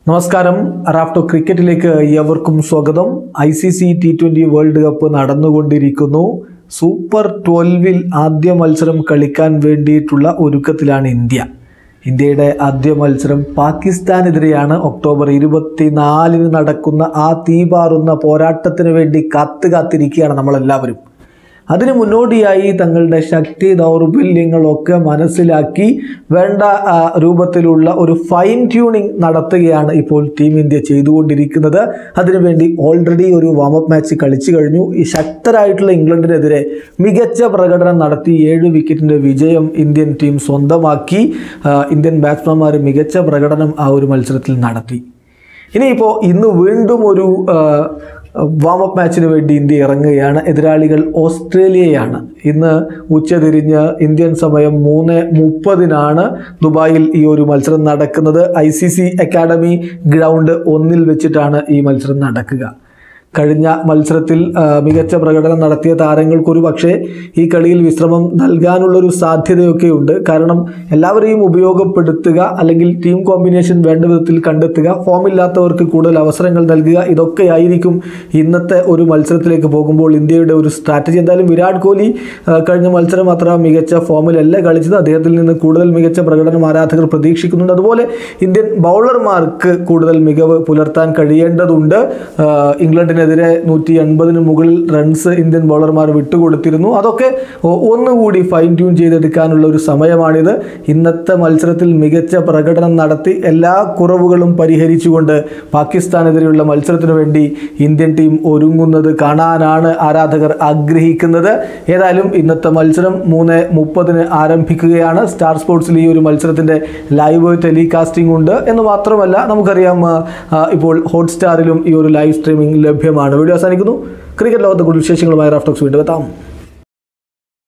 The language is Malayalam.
നമസ്കാരം റാഫ്റ്റോ ക്രിക്കറ്റിലേക്ക് ഏവർക്കും സ്വാഗതം I C C T twenty world cup നടന്നുകൊണ്ടിരിക്കുന്നു സൂപ്പർ ട്വൽവിൽ ആദ്യ മത്സരം കളിക്കാൻ വേണ്ടിയിട്ടുള്ള ഒരുക്കത്തിലാണ് ഇന്ത്യ ഇന്ത്യയുടെ ആദ്യ മത്സരം പാകിസ്ഥാനെതിരെയാണ് ഒക്ടോബർ ഇരുപത്തിനാലിന് നടക്കുന്ന ആ തീപാറുന്ന പോരാട്ടത്തിന് വേണ്ടി കാത്തു കാത്തിരിക്കുകയാണ് നമ്മളെല്ലാവരും അതിന് മുന്നോടിയായി തങ്ങളുടെ ശക്തി ദൗർബല്യങ്ങളൊക്കെ മനസ്സിലാക്കി വേണ്ട ആ, രൂപത്തിലുള്ള ഒരു ഫൈൻ ട്യൂണിംഗ് നടത്തുകയാണ് ഇപ്പോൾ ടീം ഇന്ത്യ ചെയ്തുകൊണ്ടിരിക്കുന്നത് അതിനുവേണ്ടി ഓൾറെഡി ഒരു വാമപ്പ് മാച്ച് കളിച്ചു കഴിഞ്ഞു ഈ ശക്തരായിട്ടുള്ള ഇംഗ്ലണ്ടിനെതിരെ മികച്ച പ്രകടനം നടത്തി ഏഴ് വിക്കറ്റിൻ്റെ വിജയം ഇന്ത്യൻ ടീം സ്വന്തമാക്കി ആ, ഇന്ത്യൻ ബാറ്റ്സ്മാൻമാർ മികച്ച പ്രകടനം ആ ഒരു മത്സരത്തിൽ നടത്തി ഇനിയിപ്പോൾ ഇന്ന് വീണ്ടും ഒരു വാമപ്പ് മാച്ചിന് വേണ്ടി ഇന്ത്യ ഇറങ്ങുകയാണ് എതിരാളികൾ ഓസ്ട്രേലിയയാണ് ഇന്ന് ഉച്ചതിരിഞ്ഞ് ഇന്ത്യൻ സമയം മൂന്ന് മുപ്പതിനാണ് ദുബായിൽ ഈ ഒരു മത്സരം നടക്കുന്നത് I C C academy ground ഒന്നിൽ വെച്ചിട്ടാണ് ഈ മത്സരം നടക്കുക കഴിഞ്ഞ മത്സരത്തിൽ ആ, മികച്ച പ്രകടനം നടത്തിയ താരങ്ങൾക്കൊരു പക്ഷേ ഈ കളിയിൽ വിശ്രമം നൽകാനുള്ളൊരു സാധ്യതയൊക്കെ ഉണ്ട് കാരണം എല്ലാവരെയും ഉപയോഗപ്പെടുത്തുക അല്ലെങ്കിൽ ടീം കോമ്പിനേഷൻ വേണ്ട വിധത്തിൽ കണ്ടെത്തുക ഫോമില്ലാത്തവർക്ക് കൂടുതൽ അവസരങ്ങൾ നൽകുക ഇതൊക്കെയായിരിക്കും ഇന്നത്തെ ഒരു മത്സരത്തിലേക്ക് പോകുമ്പോൾ ഇന്ത്യയുടെ ഒരു സ്ട്രാറ്റജി എന്തായാലും വിരാട് കോഹ്ലി ആ, കഴിഞ്ഞ മത്സരം അത്ര മികച്ച ഫോമിലല്ല കളിച്ചത് അദ്ദേഹത്തിൽ നിന്ന് കൂടുതൽ മികച്ച പ്രകടനം ആരാധകർ പ്രതീക്ഷിക്കുന്നുണ്ട് അതുപോലെ ഇന്ത്യൻ ബൗളർമാർക്ക് കൂടുതൽ മികവ് പുലർത്താൻ കഴിയേണ്ടതുണ്ട് ആ, ഇംഗ്ലണ്ടിനെതിരെ നൂറ്റി എൺപതിന് മുകളിൽ റൺസ് ഇന്ത്യൻ ബൗളർമാർ വിട്ടുകൊടുത്തിരുന്നു അതൊക്കെ ഒ- ഒന്നുകൂടി ഫൈൻ ട്യൂൺ ചെയ്തെടുക്കാനുള്ള ഒരു സമയമാണിത് ഇന്നത്തെ മത്സരത്തിൽ മികച്ച പ്രകടനം നടത്തി എല്ലാ കുറവുകളും പരിഹരിച്ചുകൊണ്ട് പാകിസ്ഥാനെതിരെയുള്ള മത്സരത്തിന് വേണ്ടി ഇന്ത്യൻ ടീം ഒരുങ്ങുന്നത് കാണാനാണ് ആരാധകർ ആഗ്രഹിക്കുന്നത് ഏതായാലും ഇന്നത്തെ മത്സരം മൂന്ന് മുപ്പതിന് ആരംഭിക്കുകയാണ് സ്റ്റാർ സ്പോർട്സിൽ ഈ ഒരു മത്സരത്തിൻ്റെ ലൈവ് ടെലികാസ്റ്റിംഗ് ഉണ്ട് എന്ന് മാത്രമല്ല നമുക്കറിയാം ആ, ആ, ഇപ്പോൾ ഹോട്ട്സ്റ്റാറിലും ഈ ഒരു ലൈവ് സ്ട്രീമിംഗ് ലഭ്യമാണ് വീഡിയോ അവസാനിക്കുന്നു ക്രിക്കറ്റ് ലോകത്തെ കൂടുതൽ വിശേഷങ്ങളുമായി റാഫ്റ്റോക്സ് വീണ്ടും എത്താം